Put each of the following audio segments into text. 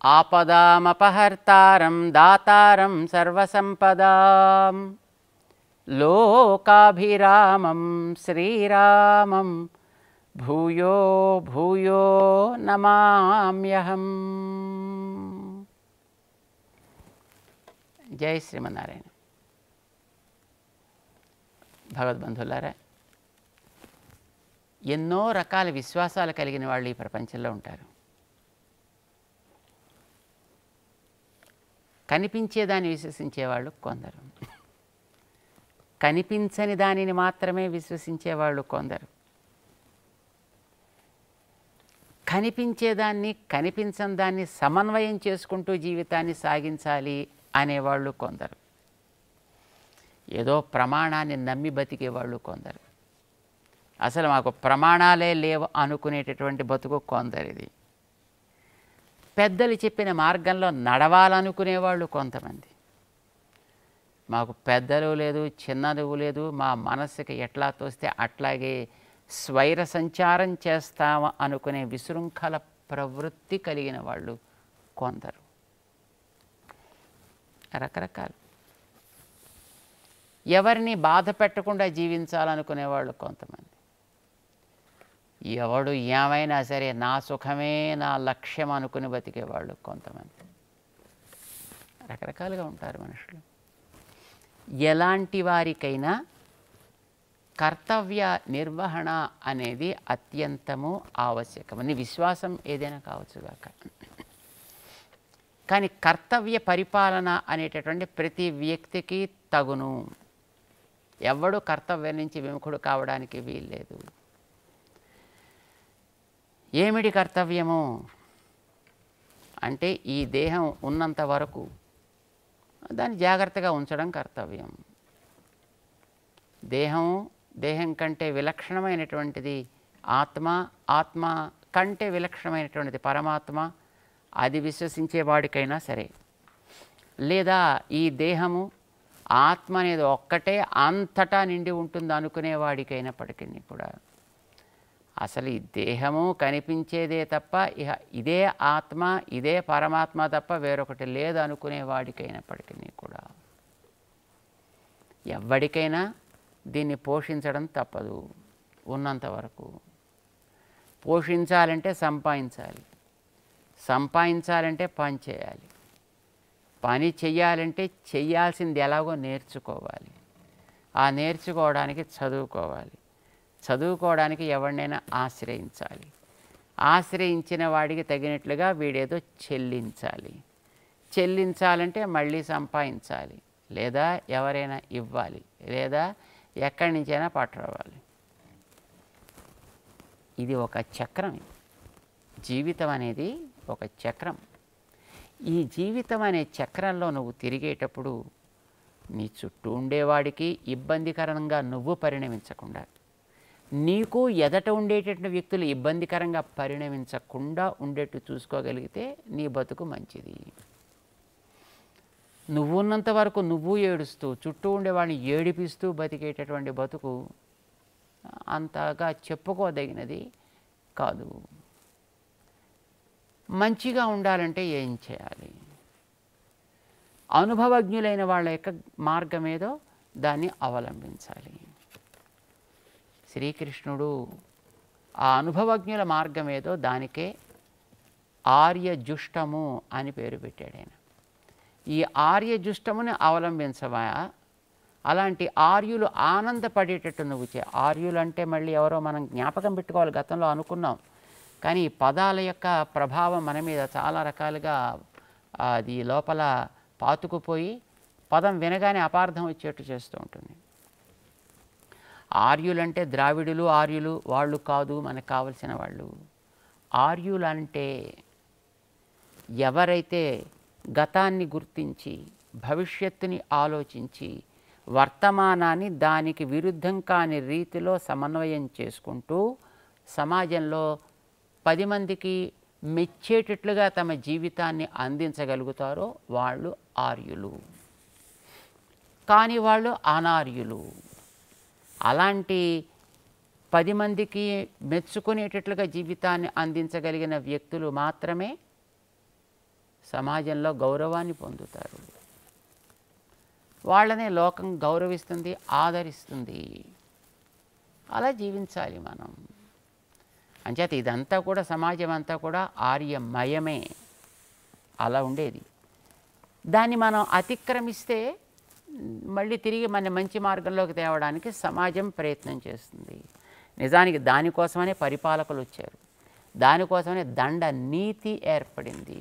ఆపదామపహర్తారం దాతారం సర్వసంపదాం లోకాభిరామం శ్రీరామం భూయో భూయో నమామ్యహం జై శ్రీమన్నారాయణ భగవద్బంధులారా ఎన్నో రకాల విశ్వాసాలు కలిగిన వాళ్ళు ఈ ప్రపంచంలో ఉంటారు కనిపించేదాన్ని విశ్వసించేవాళ్ళు కొందరు కనిపించని దానిని మాత్రమే విశ్వసించేవాళ్ళు కొందరు కనిపించేదాన్ని కనిపించని దాన్ని సమన్వయం చేసుకుంటూ జీవితాన్ని సాగించాలి అనేవాళ్ళు కొందరు ఏదో ప్రమాణాన్ని నమ్మి బతికేవాళ్ళు కొందరు అసలు మాకు ప్రమాణాలే లేవు అనుకునేటటువంటి బతుకు కొందరిది పెద్దలు చెప్పిన మార్గంలో నడవాలనుకునేవాళ్ళు కొంతమంది మాకు పెద్దలు లేదు చిన్నది లేదు మా మనస్సుకి ఎట్లా తోస్తే అట్లాగే స్వైర సంచారం చేస్తాము అనుకునే విశృంఖల ప్రవృత్తి కలిగిన వాళ్ళు కొందరు రకరకాలు ఎవరిని బాధ పెట్టకుండా జీవించాలనుకునే వాళ్ళు కొంతమంది ఎవడు ఏమైనా సరే నా సుఖమే నా లక్ష్యం అనుకుని బతికేవాళ్ళు కొంతమంది రకరకాలుగా ఉంటారు మనుషులు ఎలాంటి వారికైనా కర్తవ్య నిర్వహణ అనేది అత్యంతము ఆవశ్యకం నీ విశ్వాసం ఏదైనా కావచ్చుగాక కానీ కర్తవ్య పరిపాలన అనేటటువంటి ప్రతి వ్యక్తికి తగును ఎవడు కర్తవ్యం నుంచి విముఖుడు కావడానికి వీల్లేదు ఏమిటి కర్తవ్యము అంటే ఈ దేహం ఉన్నంత వరకు దాన్ని జాగ్రత్తగా ఉంచడం కర్తవ్యం దేహం దేహం కంటే విలక్షణమైనటువంటిది ఆత్మ ఆత్మ కంటే విలక్షణమైనటువంటిది పరమాత్మ అది విశ్వసించే వాడికైనా సరే లేదా ఈ దేహము ఆత్మ అనేది ఒక్కటే అంతటా నిండి ఉంటుంది అనుకునే వాడికైనప్పటికీ కూడా అసలు ఈ దేహము కనిపించేదే తప్ప ఇహ ఇదే ఆత్మ ఇదే పరమాత్మ తప్ప వేరొకటి లేదు అనుకునే వాడికైనప్పటికీ కూడా ఎవరికైనా దీన్ని పోషించడం తప్పదు ఉన్నంత వరకు పోషించాలంటే సంపాదించాలి సంపాదించాలంటే పని చేయాలి పని చెయ్యాలంటే చెయ్యాల్సింది ఎలాగో నేర్చుకోవాలి ఆ నేర్చుకోవడానికి చదువుకోవాలి చదువుకోవడానికి ఎవరినైనా ఆశ్రయించాలి ఆశ్రయించిన వాడికి తగినట్లుగా వీడేదో చెల్లించాలి చెల్లించాలంటే మళ్ళీ సంపాదించాలి లేదా ఎవరైనా ఇవ్వాలి లేదా ఎక్కడి నుంచైనా పట్టరావాలి ఇది ఒక చక్రం ఇది. జీవితం అనేది ఒక చక్రం ఈ జీవితం అనే చక్రంలో నువ్వు తిరిగేటప్పుడు నీ చుట్టూ ఉండేవాడికి ఇబ్బందికరంగా నువ్వు పరిణమించకుండా నీకు ఎదట ఉండేటటువంటి వ్యక్తులు ఇబ్బందికరంగా పరిణమించకుండా ఉండేట్టు చూసుకోగలిగితే నీ బతుకు మంచిది నువ్వు ఉన్నంత వరకు నువ్వు ఏడుస్తూ చుట్టూ ఉండేవాడిని ఏడిపిస్తూ బతికేటటువంటి బతుకు అంతగా చెప్పుకోదగినది కాదు మంచిగా ఉండాలంటే ఏం చేయాలి అనుభవజ్ఞులైన వాళ్ళ యొక్క మార్గం ఏదో దాన్ని అవలంబించాలి శ్రీకృష్ణుడు ఆ అనుభవజ్ఞుల మార్గం ఏదో దానికే ఆర్యజుష్టము అని పేరు పెట్టాడు ఆయన ఈ ఆర్యజుష్టముని అవలంబించవా అలాంటి ఆర్యులు ఆనందపడేటట్టు నువ్వు చే ఆర్యులు అంటే మళ్ళీ ఎవరో మనం జ్ఞాపకం పెట్టుకోవాలి గతంలో అనుకున్నాం కానీ ఈ పదాల యొక్క ప్రభావం మన మీద చాలా రకాలుగా అది లోపల పాతుకుపోయి పదం వినగానే అపార్థం వచ్చేట్టు చేస్తూ ఉంటుంది ఆర్యులంటే ద్రావిడులు ఆర్యులు వాళ్ళు కాదు మనకు కావలసిన వాళ్ళు ఆర్యులంటే ఎవరైతే గతాన్ని గుర్తించి భవిష్యత్తుని ఆలోచించి వర్తమానాన్ని దానికి విరుద్ధం కాని రీతిలో సమన్వయం చేసుకుంటూ సమాజంలో పది మందికి మెచ్చేటట్లుగా తమ జీవితాన్ని అందించగలుగుతారో వాళ్ళు ఆర్యులు కానీ వాళ్ళు అనార్యులు అలాంటి పది మందికి మెచ్చుకునేటట్లుగా జీవితాన్ని అందించగలిగిన వ్యక్తులు మాత్రమే సమాజంలో గౌరవాన్ని పొందుతారు వాళ్ళనే లోకం గౌరవిస్తుంది ఆదరిస్తుంది అలా జీవించాలి మనం అంచేత ఇదంతా కూడా సమాజం అంతా కూడా ఆర్యమయమే అలా ఉండేది దాన్ని మనం అతిక్రమిస్తే మ్, మళ్ళీ తిరిగి మన మంచి మార్గంలోకి తేవడానికి సమాజం ప్రయత్నం చేస్తుంది నిజానికి దానికోసమనే పరిపాలకులు వచ్చారు దానికోసమనే దండ నీతి ఏర్పడింది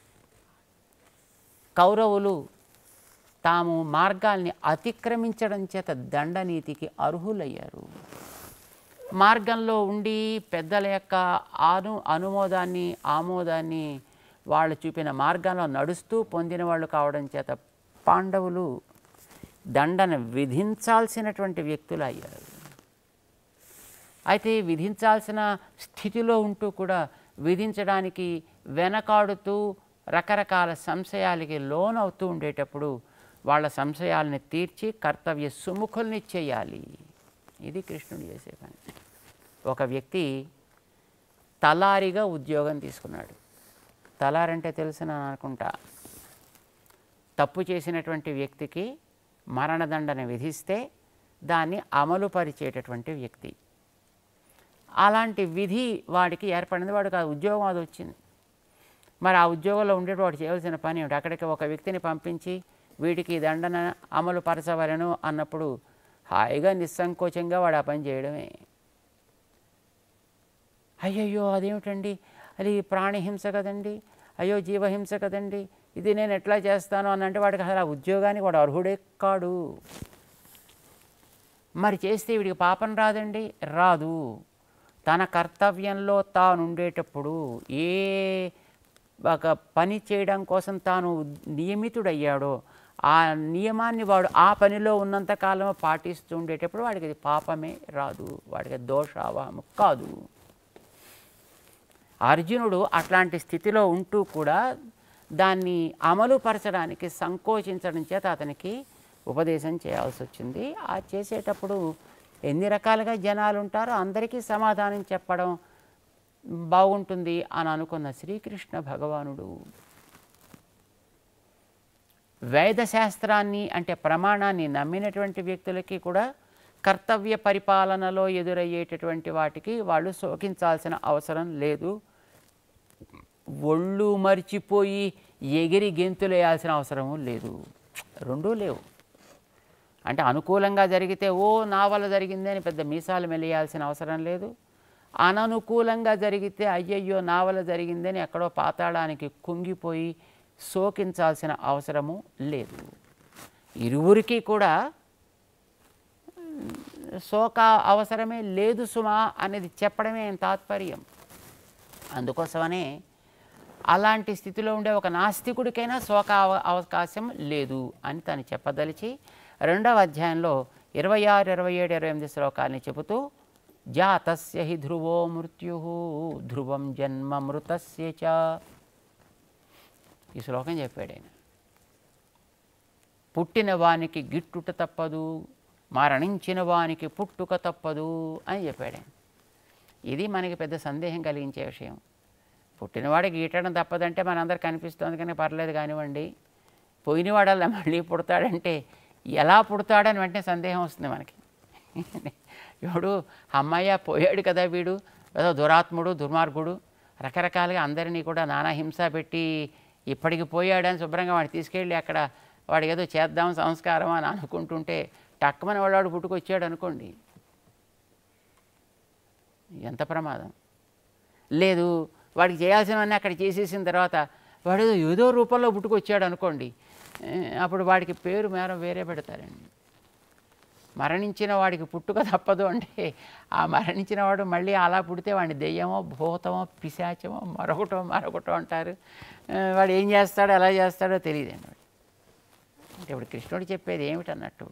కౌరవులు తాము మార్గాల్ని అతిక్రమించడం చేత దండనీతికి అర్హులయ్యారు మార్గంలో ఉండి పెద్దల యొక్క అను అనుమోదాన్ని ఆమోదాన్ని వాళ్ళు చూపిన మార్గంలో నడుస్తూ పొందిన వాళ్ళు కావడం చేత పాండవులు దండన విధించాల్సినటువంటి వ్యక్తులు అయ్యారు అయితే విధించాల్సిన స్థితిలో ఉంటూ కూడా విధించడానికి వెనకాడుతూ రకరకాల సంశయాలకి లోనవుతూ ఉండేటప్పుడు వాళ్ళ సంశయాలని తీర్చి కర్తవ్య సుముఖుల్ని చేయాలి ఇది కృష్ణుడు చేసే పని ఒక వ్యక్తి తలారిగా ఉద్యోగం తీసుకున్నాడు తలారంటే తెలిసిన అనుకుంటా తప్పు చేసినటువంటి వ్యక్తికి మరణదండన విధిస్తే దాన్ని అమలు పరిచేటటువంటి వ్యక్తి అలాంటి విధి వాడికి ఏర్పడింది వాడికి ఆ ఉద్యోగం అది వచ్చింది మరి ఆ ఉద్యోగంలో ఉండేటి వాడు చేయవలసిన పని ఏమిటి అక్కడికి ఒక వ్యక్తిని పంపించి వీడికి ఈ దండన అమలు పరచవలను అన్నప్పుడు హాయిగా నిస్సంకోచంగా వాడు ఆ పని చేయడమే అయ్యయ్యో అదేమిటండి అది ప్రాణిహింస కదండి అయ్యో జీవహింస కదండి ఇది నేను ఎట్లా చేస్తాను అని అంటే వాడికి అసలు ఆ ఉద్యోగానికి వాడు అర్హుడే కాడు మరి చేస్తే వీడికి పాపం రాదండి రాదు తన కర్తవ్యంలో తాను ఉండేటప్పుడు ఏ ఒక పని చేయడం కోసం తాను నియమితుడయ్యాడో ఆ నియమాన్ని వాడు ఆ పనిలో ఉన్నంతకాలం పాటిస్తూ ఉండేటప్పుడు వాడికి అది పాపమే రాదు వాడికి దోషావాము కాదు అర్జునుడు అట్లాంటి స్థితిలో ఉంటూ కూడా దాన్ని అమలు పరచడానికి సంకోచించడం చేత అతనికి ఉపదేశం చేయాల్సి వచ్చింది ఆ చేసేటప్పుడు ఎన్ని రకాలుగా జనాలు ఉంటారో అందరికీ సమాధానం చెప్పడం బాగుంటుంది అని అనుకున్న శ్రీకృష్ణ భగవానుడు వేదశాస్త్రాన్ని అంటే ప్రమాణాన్ని నమ్మినటువంటి వ్యక్తులకి కూడా కర్తవ్య పరిపాలనలో ఎదురయ్యేటటువంటి వాటికి వాళ్ళు శోకించాల్సిన అవసరం లేదు ఒళ్ళు మరిచిపోయి ఎగిరి గెంతులు వేయాల్సిన అవసరము లేదు రెండూ లేవు అంటే అనుకూలంగా జరిగితే ఓ నా వల్ల జరిగింది అని పెద్ద మీసాలు మెలియాల్సిన అవసరం లేదు అననుకూలంగా జరిగితే అయ్యయ్యో నా వల్ల జరిగిందని ఎక్కడో పాతాళానికి కుంగిపోయి శోకించాల్సిన అవసరము లేదు ఇరువురికి కూడా శోక అవసరమే లేదు సుమా అనేది చెప్పడమే ఆయన తాత్పర్యం అందుకోసమనే అలాంటి స్థితిలో ఉండే ఒక నాస్తికుడికైనా శోక అవ అవకాశం లేదు అని తను చెప్పదలిచి రెండవ అధ్యాయంలో ఇరవై ఆరు ఇరవై ఏడు ఇరవై ఎనిమిది శ్లోకాలని చెబుతూ జాతస్య హి ధ్రువో మృత్యు ధ్రువం జన్మ మృతస్య చ ఈ శ్లోకం చెప్పాడు ఆయన పుట్టిన వానికి గిట్టుట తప్పదు మరణించిన వానికి పుట్టుక తప్పదు అని చెప్పాడు ఆయన ఇది మనకి పెద్ద సందేహం కలిగించే విషయం పుట్టినవాడికి గీటడం తప్పదంటే మనందరికి కనిపిస్తుంది కానీ పర్లేదు కానివ్వండి పోయినవాడల్లా మళ్ళీ పుడతాడంటే ఎలా పుడతాడని వెంటనే సందేహం వస్తుంది మనకి ఎవడు అమ్మాయ పోయాడు కదా వీడు ఏదో దురాత్ముడు దుర్మార్గుడు రకరకాలుగా అందరినీ కూడా నానా హింస పెట్టి ఇప్పటికి పోయాడని శుభ్రంగా వాడిని తీసుకెళ్ళి అక్కడ వాడికి ఏదో చేద్దాం సంస్కారం అని అనుకుంటుంటే టక్కుమని వాడు పుట్టుకొచ్చాడు అనుకోండి ఎంత ప్రమాదం లేదు వాడికి చేయాల్సినవన్నీ అక్కడ చేసేసిన తర్వాత వాడు ఏదో ఏదో రూపంలో పుట్టుకొచ్చాడు అనుకోండి ఏ, అప్పుడు వాడికి పేరు మేరం వేరే పెడతారండి మరణించిన వాడికి పుట్టుక తప్పదు అంటే ఆ మరణించిన వాడు మళ్ళీ అలా పుడితే వాడిని దెయ్యమో భూతమో పిశాచమో మరొకటో మరొకటో అంటారు ఆ, వాడు ఏం చేస్తాడో ఎలా చేస్తాడో తెలియదండి వాడు అంటే ఇప్పుడు కృష్ణుడు చెప్పేది ఏమిటన్నట్టు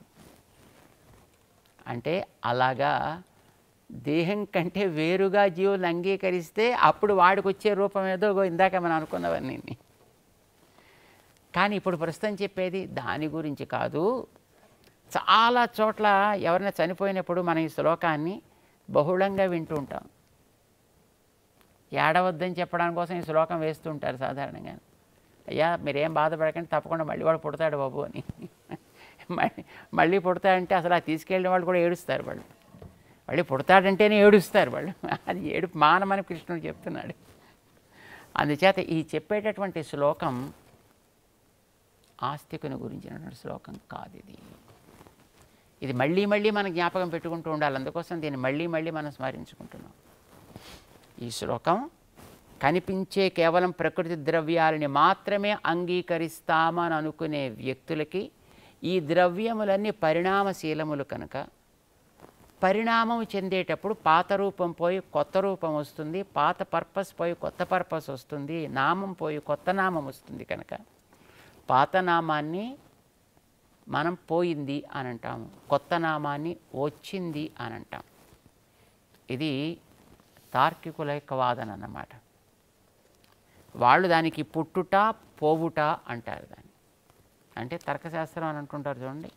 అంటే అలాగా దేహం కంటే వేరుగా జీవులను అంగీకరిస్తే అప్పుడు వాడికి వచ్చే రూపం ఏదో ఇగో ఇందాక మనం అనుకున్నవన్నీ కానీ ఇప్పుడు ప్రస్తుతం చెప్పేది దాని గురించి కాదు చాలా చోట్ల ఎవరైనా చనిపోయినప్పుడు మనం ఈ శ్లోకాన్ని బహుళంగా వింటూ ఉంటాం ఏడవద్దని చెప్పడానికి కోసం ఈ శ్లోకం వేస్తూ ఉంటారు సాధారణంగా అయ్యా మీరేం బాధపడకండి తప్పకుండా మళ్ళీ వాడు పుడతాడు బాబు అని మళ్ళీ మళ్ళీ పుడతాడంటే అసలు ఆ తీసుకెళ్ళిన వాళ్ళు కూడా ఏడుస్తారు వాళ్ళు మళ్ళీ పుడతాడంటేనే ఏడుస్తారు వాళ్ళు అది ఏడుపు మానమని కృష్ణుడు చెప్తున్నాడు అందుచేత ఈ చెప్పేటటువంటి శ్లోకం ఆస్తికుని గురించినటువంటి శ్లోకం కాదు ఇది ఇది మళ్ళీ మళ్ళీ మనం జ్ఞాపకం పెట్టుకుంటూ ఉండాలి అందుకోసం దీన్ని మళ్ళీ మళ్ళీ మనం స్మరించుకుంటున్నాం ఈ శ్లోకం కనిపించే కేవలం ప్రకృతి ద్రవ్యాలని మాత్రమే అంగీకరిస్తామని అనుకునే వ్యక్తులకి ఈ ద్రవ్యములన్నీ పరిణామశీలములు కనుక పరిణామం చెందేటప్పుడు పాత రూపం పోయి కొత్త రూపం వస్తుంది పాత పర్పస్ పోయి కొత్త పర్పస్ వస్తుంది నామం పోయి కొత్త నామం వస్తుంది కనుక పాత నామాన్ని మనం పోయింది అని అంటాము కొత్త నామాన్ని వచ్చింది అని అంటాం ఇది తార్కికుల యొక్క వాదన అన్నమాట వాళ్ళు దానికి పుట్టుట పోవుట అంటారు దాన్ని అంటే తర్కశాస్త్రం అని అంటుంటారు చూడండి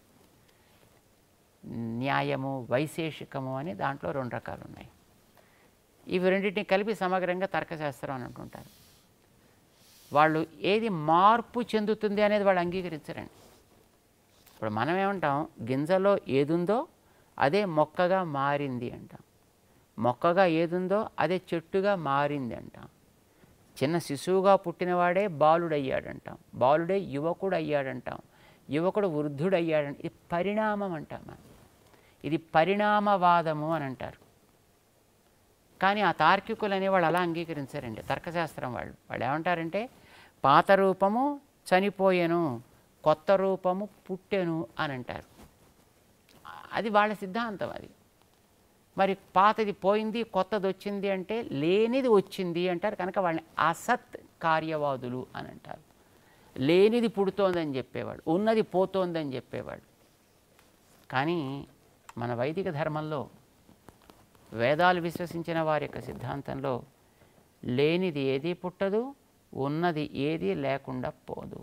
న్యాయము వైశేషికము అని దాంట్లో రెండు రకాలు ఉన్నాయి ఇవి రెండింటిని కలిపి సమగ్రంగా తర్కశాస్త్రం అని అంటుంటారు వాళ్ళు ఏది మార్పు చెందుతుంది అనేది వాళ్ళు అంగీకరించరండి ఇప్పుడు మనం ఏమంటాం గింజలో ఏదుందో అదే మొక్కగా మారింది అంటాం మొక్కగా ఏదుందో అదే చెట్టుగా మారింది అంటాం చిన్న శిశువుగా పుట్టినవాడే బాలుడయ్యాడంటాం బాలుడే యువకుడు అయ్యాడంటాం యువకుడు వృద్ధుడు అయ్యాడంట ఇది పరిణామం అంటాం మనం ఇది పరిణామవాదము అని అంటారు కానీ ఆ తార్కికులు అనేవాళ్ళు అలా అంగీకరించారండి తర్కశాస్త్రం వాళ్ళు వాళ్ళు ఏమంటారంటే పాత రూపము చనిపోయెను కొత్త రూపము పుట్టెను అని అంటారు అది వాళ్ళ సిద్ధాంతం అది మరి పాతది పోయింది కొత్తది వచ్చింది అంటే లేనిది వచ్చింది అంటారు కనుక వాళ్ళని అసత్ కార్యవాదులు అని అంటారు లేనిది పుడుతోందని చెప్పేవాడు ఉన్నది పోతోందని చెప్పేవాడు కానీ మన వైదిక ధర్మంలో వేదాలు విశ్వసించిన వారి యొక్క సిద్ధాంతంలో లేనిది ఏది పుట్టదు ఉన్నది ఏది లేకుండా పోదు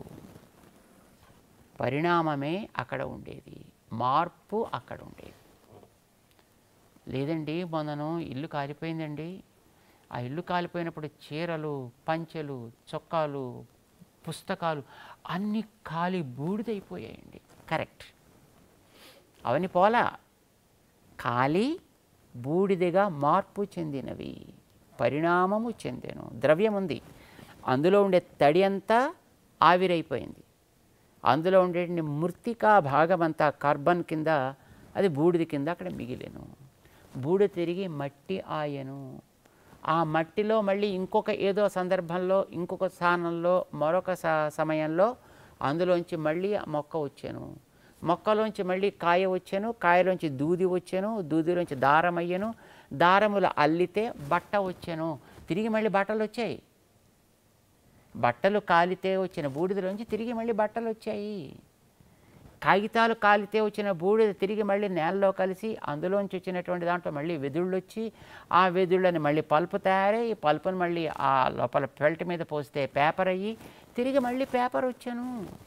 పరిణామమే అక్కడ ఉండేది మార్పు అక్కడ ఉండేది లేదండి మొన్నను ఇల్లు కాలిపోయిందండి ఆ ఇల్లు కాలిపోయినప్పుడు చీరలు పంచెలు చొక్కాలు పుస్తకాలు అన్నీ కాలి బూడిదైపోయాయండి కరెక్ట్ అవన్నీ పోలా ఖాళీ బూడిదగా మార్పు చెందినవి పరిణామము చెందెను ద్రవ్యం ఉంది అందులో ఉండే తడి అంతా ఆవిరైపోయింది అందులో ఉండే మృతికా భాగం అంతా కార్బన్ కింద అది బూడిద కింద అక్కడ మిగిలేను బూడిద తిరిగి మట్టి ఆయను ఆ మట్టిలో మళ్ళీ ఇంకొక ఏదో సందర్భంలో ఇంకొక స్థానంలో మరొక స- సమయంలో అందులోంచి మళ్ళీ ఆ మొక్క వచ్చాను మొక్కలోంచి మళ్ళీ కాయ వచ్చాను కాయలోంచి దూది వచ్చాను దూదిలోంచి దారం అయ్యాను దారములు అల్లితే బట్ట వచ్చాను తిరిగి మళ్ళీ బట్టలు వచ్చాయి బట్టలు కాలితే వచ్చిన బూడిదలోంచి తిరిగి మళ్ళీ బట్టలు వచ్చాయి కాగితాలు కాలితే వచ్చిన బూడిద తిరిగి మళ్ళీ నేలలో కలిసి అందులోంచి వచ్చినటువంటి దాంట్లో మళ్ళీ వెదుళ్ళు వచ్చి ఆ వెదుళ్ళని మళ్ళీ పల్పు తయారై ఈ పల్పుని మళ్ళీ ఆ లోపల బెల్ట్ మీద పోస్తే పేపర్ అయ్యి తిరిగి మళ్ళీ పేపర్ వచ్చాను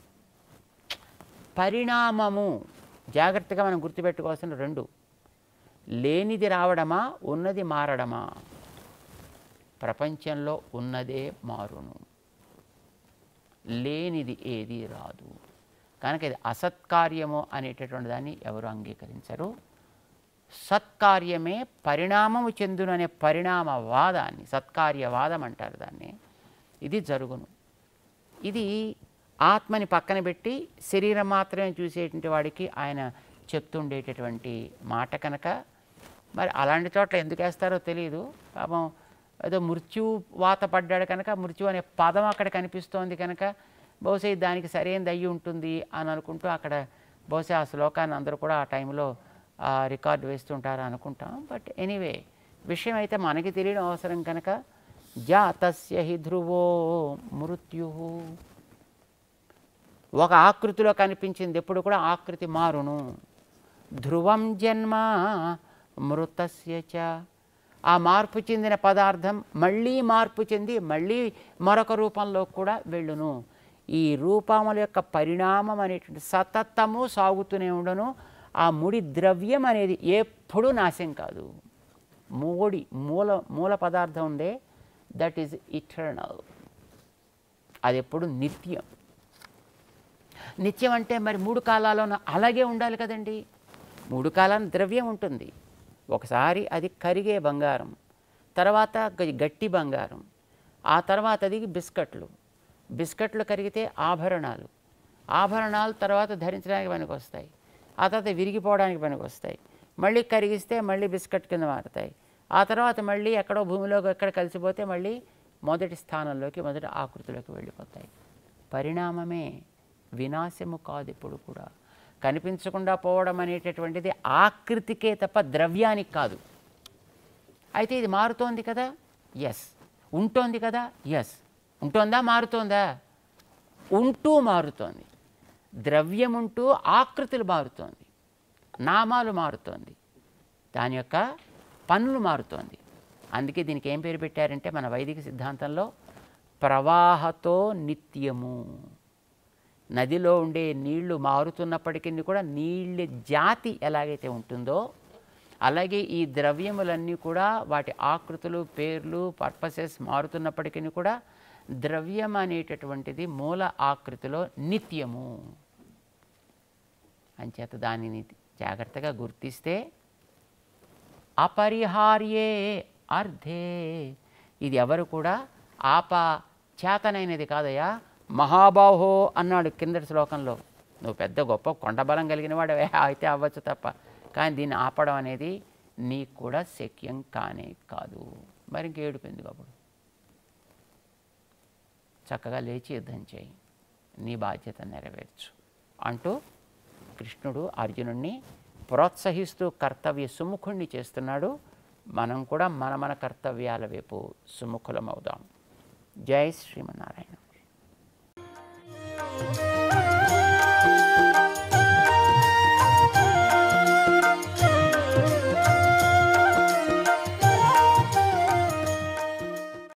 పరిణామము జాగ్రత్తగా మనం గుర్తుపెట్టుకోవాల్సిన రెండు లేనిది రావడమా ఉన్నది మారడమా ప్రపంచంలో ఉన్నదే మారును లేనిది ఏది రాదు కనుక ఇది అసత్కార్యము అనేటటువంటి దాన్ని ఎవరు అంగీకరించరు సత్కార్యమే పరిణామము చెందును అనే పరిణామవాదాన్ని సత్కార్యవాదం అంటారు దాన్ని ఇది జరుగును ఇది ఆత్మని పక్కన పెట్టి శరీరం మాత్రమే చూసేటువంటి వాడికి ఆయన చెప్తుండేటటువంటి మాట కనుక మరి అలాంటి చోట్ల ఎందుకు వేస్తారో తెలియదు పాపం ఏదో మృత్యు వాత పడ్డాడు కనుక మృత్యు అనే పదం అక్కడ కనిపిస్తోంది కనుక బహుశా ఇది దానికి సరైనది అయ్యి ఉంటుంది అని అనుకుంటూ అక్కడ బహుశా ఆ శ్లోకాన్ని అందరూ కూడా ఆ టైంలో రికార్డు వేస్తుంటారు అనుకుంటాం బట్ ఎనీవే విషయం అయితే మనకి తెలియడం అవసరం కనుక జాతస్య హి ధ్రువో మృత్యు ఒక ఆకృతిలో కనిపించింది ఎప్పుడు కూడా ఆకృతి మారును ధ్రువం జన్మ మృతస్య చ ఆ మార్పు చెందిన పదార్థం మళ్ళీ మార్పు చెంది మళ్ళీ మరొక రూపంలో కూడా వెళ్ళును ఈ రూపముల యొక్క పరిణామం అనేటువంటి సతతము సాగుతూనే ఉండను ఆ ముడి ద్రవ్యం అనేది ఎప్పుడూ నాశం కాదు మూడి మూల మూల పదార్థం ఉందే దట్ ఈజ్ ఇటర్నల్ అది ఎప్పుడు నిత్యం నిత్యం అంటే మరి మూడు కాలాల్లోనూ అలాగే ఉండాలి కదండి మూడు కాలాల ద్రవ్యం ఉంటుంది ఒకసారి అది కరిగే బంగారం తర్వాత గ- గట్టి బంగారం ఆ తర్వాత అది బిస్కట్లు బిస్కట్లు కరిగితే ఆభరణాలు ఆభరణాలు తర్వాత ధరించడానికి పనికొస్తాయి ఆ తర్వాత విరిగిపోవడానికి పనికొస్తాయి మళ్ళీ కరిగిస్తే మళ్ళీ బిస్కట్ కింద మారుతాయి ఆ తర్వాత మళ్ళీ ఎక్కడో భూమిలోకి ఎక్కడ కలిసిపోతే మళ్ళీ మొదటి స్థానంలోకి మొదటి ఆకృతిలోకి వెళ్ళిపోతాయి పరిణామమే వినాశము కాదు ఇప్పుడు కూడా కనిపించకుండా పోవడం అనేటటువంటిది ఆకృతికే తప్ప ద్రవ్యానికి కాదు అయితే ఇది మారుతోంది కదా ఎస్ ఉంటోంది కదా ఎస్ ఉంటోందా మారుతోందా ఉంటూ మారుతోంది ద్రవ్యం ఉంటూ ఆకృతులు మారుతోంది నామాలు మారుతోంది దాని యొక్క పనులు మారుతోంది అందుకే దీనికి ఏం పేరు పెట్టారంటే మన వైదిక సిద్ధాంతంలో ప్రవాహతో నిత్యము నదిలో ఉండే నీళ్లు మారుతున్నప్పటికీ కూడా నీళ్ళ జాతి ఎలాగైతే ఉంటుందో అలాగే ఈ ద్రవ్యములన్నీ కూడా వాటి ఆకృతులు పేర్లు పర్పసెస్ మారుతున్నప్పటికీ కూడా ద్రవ్యం అనేటటువంటిది మూల ఆకృతిలో నిత్యము అంచేత దానిని జాగ్రత్తగా గుర్తిస్తే అపరిహార్యే అర్ధే ఇది ఎవరు కూడా ఆప చేతనైనది కాదయ్యా మహాబాహో అన్నాడు కిందటి శ్లోకంలో నువ్వు పెద్ద గొప్ప కొండబలం కలిగిన వాడవే అయితే అవ్వచ్చు తప్ప కానీ దీన్ని ఆపడం అనేది నీకు కూడా శక్యం కానే కాదు మరి ఇంకేడుపు ఎందుకు అప్పుడు చక్కగా లేచి యుద్ధం చేయి నీ బాధ్యత నెరవేర్చు అంటూ కృష్ణుడు అర్జునుడిని ప్రోత్సహిస్తూ కర్తవ్య సుముఖుణ్ణి చేస్తున్నాడు మనం కూడా మన మన కర్తవ్యాల వైపు సుముఖులమవుదాం జై శ్రీమన్నారాయణ